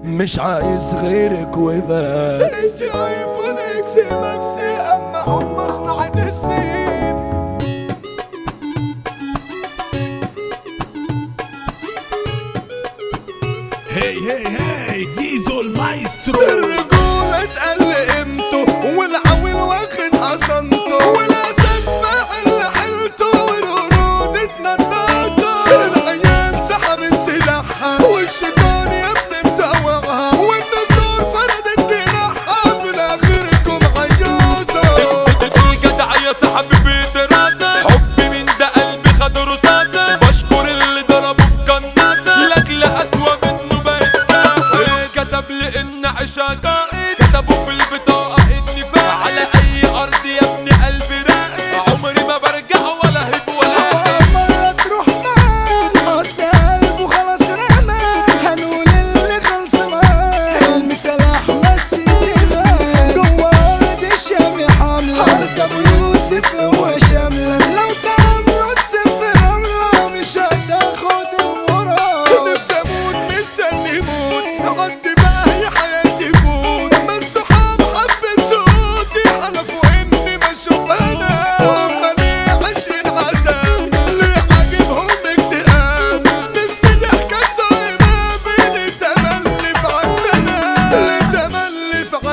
مش عايز غيرك وبس انت ايفون اكس ماكس اما هم صناعة السين هي هي هي زيزو المايسترو الرجولة اتقل قيمته والعويل واخد حصنته والاسد فاعل حيلته والقرود اتنططه العيال سحبت سلاحها والشيطان يا ابني متوعها والنسور فردت جناحها في الاخركم عياطه الجدع يا صاحبي بدراسة حبي من ده قلبي خد رصاصة بشكر اللي ضربه بقناصة لاجل أسوأ منه بقيت كتب لي إن عشا قائد كتبوا في البطاقة إني فاعل على أي أرض يا ابني قلبي راقد عمري ما برجع ولا هب ولا هب مرة تروح معاه اصل قلبه خلاص رمى هنقول اللي خلص معاه المثال احمد سيدنا جوه ارض الشام حاملة ارض ابو يوسف هو شاملة لو تعمرت سف رملة مش هتاخد المراد نفسي اموت مستني موت عدي بقى هي حياتي فوت ما الصحاب حبت صوتي حلفوا اني ما اشوف انا هما ليه عايشين عذاب ليه عاجبهم اكتئاب نفسي ضحكة طيبة بين تملي في عكنانة ليه تملي في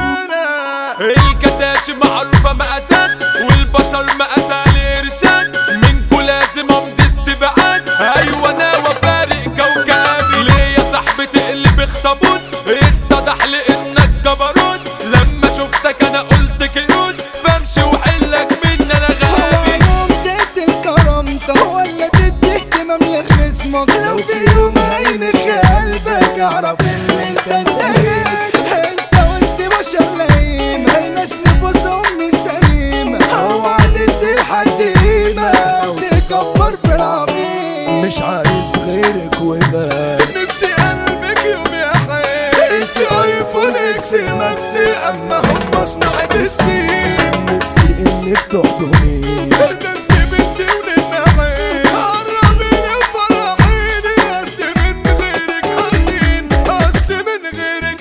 عكنانة الكتاش معروفة مقاسات والبشر مقاسة الإرشاد منكو لازم أمضي استبعاد أيوة أنا وفارق كوكبي ليه يا صاحبي تقلب اخطبوط اتضح لي إنك جبروت لما شفتك أنا قلت كيوت فامشي وحلك من أنا غبي يوم تقتل كرامتك ولا تدي اهتمام لخصمك لو في يوم هينخ قلبك اعرف ان انت انتهيت انت وسط بشر لئيم هي ناس نفوسهم مش سليمة اوعى تدي لحد قيمة او تكبر في العظيم مش عايز غيرك وبس نفسي قلبك يوم يا حي انت ايفون اكس ماكس اما هم صناعة السين نفسي انك تحضني ده انت بنتي وننعي قربي يا فرحيني اصل من غيرك حزين اصل من غيرك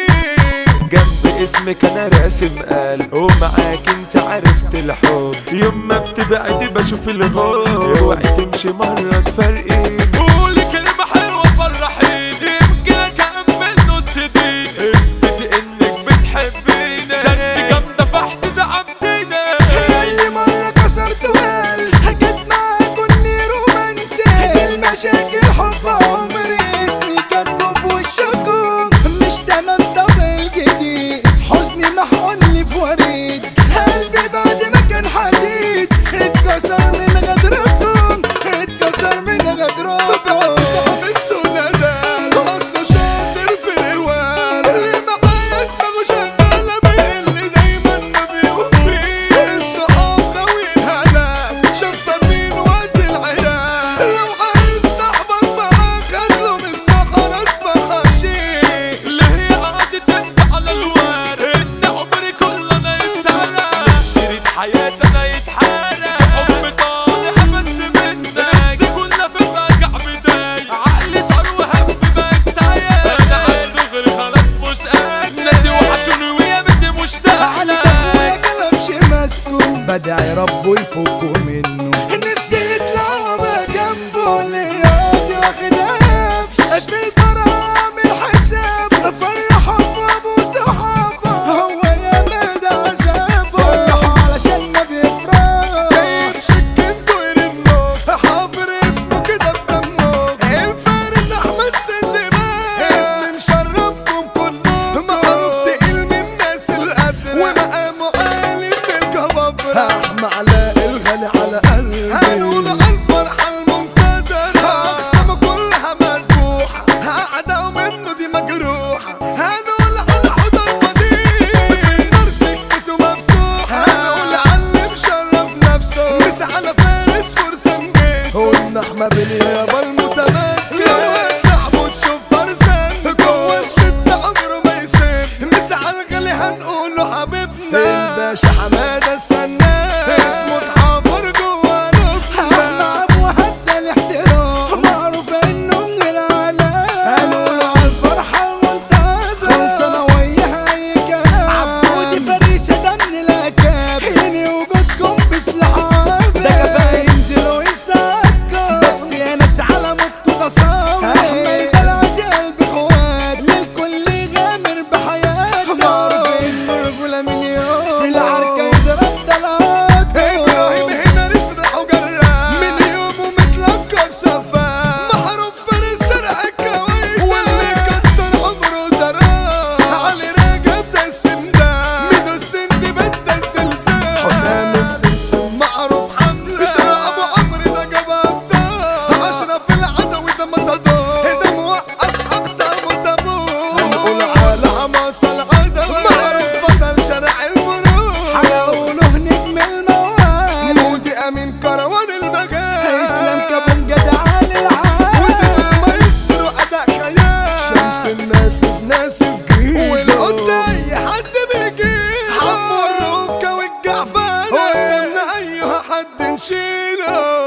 حزين جنب اسمك انا راسم قلب ومعاك انت عرفت الحب يوم ما بتبعدي بشوف الغاب اوعي تمشي مرة تفرقي قولي كلمة حلوة فرحيني يمكن اكمل نص دي اثبتي انك بتحبيني ده انت جامدة فحت دعمتيني كل مرة كسرت وقل حكيت معاك كل رومانسي المشاكل حب عمري اسمي كاتبه في وشكم مش تمام دبل جديد حزني محقني في وريد قلبي بعد ما كان حديد اتكسر من غدركم اتكسر من بعد غدركم صاحب السندان اصله شاطر في الروان اللي معايا دماغه شغالة بيقل دايما ما بيوفي الصحاب غاويين هلاك شفافين وقت العراق لو عايز صاحبك معاك خلوا من الصحراء اسمها شيء اللي هي قعدت انت على الوار ان عمري كله انا يتسرق شريط حياتي انا يتحرق حب طالع بس منك بس كنا في الرجع بداية عقلي صار وهم بقت سايق انا عايز غير خلاص مش قادر ناسي وحشوني ويا بنتي مشتاق على ابويا كلامش ماسكه بدعي ربه يفكه منه نفسي يطلع وابقى جنبه ليادي واخد قفش في البراءة عامل حساب فرح ابو صحابه هو يا مدى عذابه فرحوا علشان ما بيفرق جايب سكنته يرنه حافر اسمه كده بدمه الفارس احمد سندباد اسم مشرفكم كلكم معروف تقيل من الناس القدر ومقامه عالي من الكبابرة احمى علاء الغالي الناسف ناسف جيله والقط اي حد بيجيله حمو الركة والجعفانة قدامنا اي حد نشيله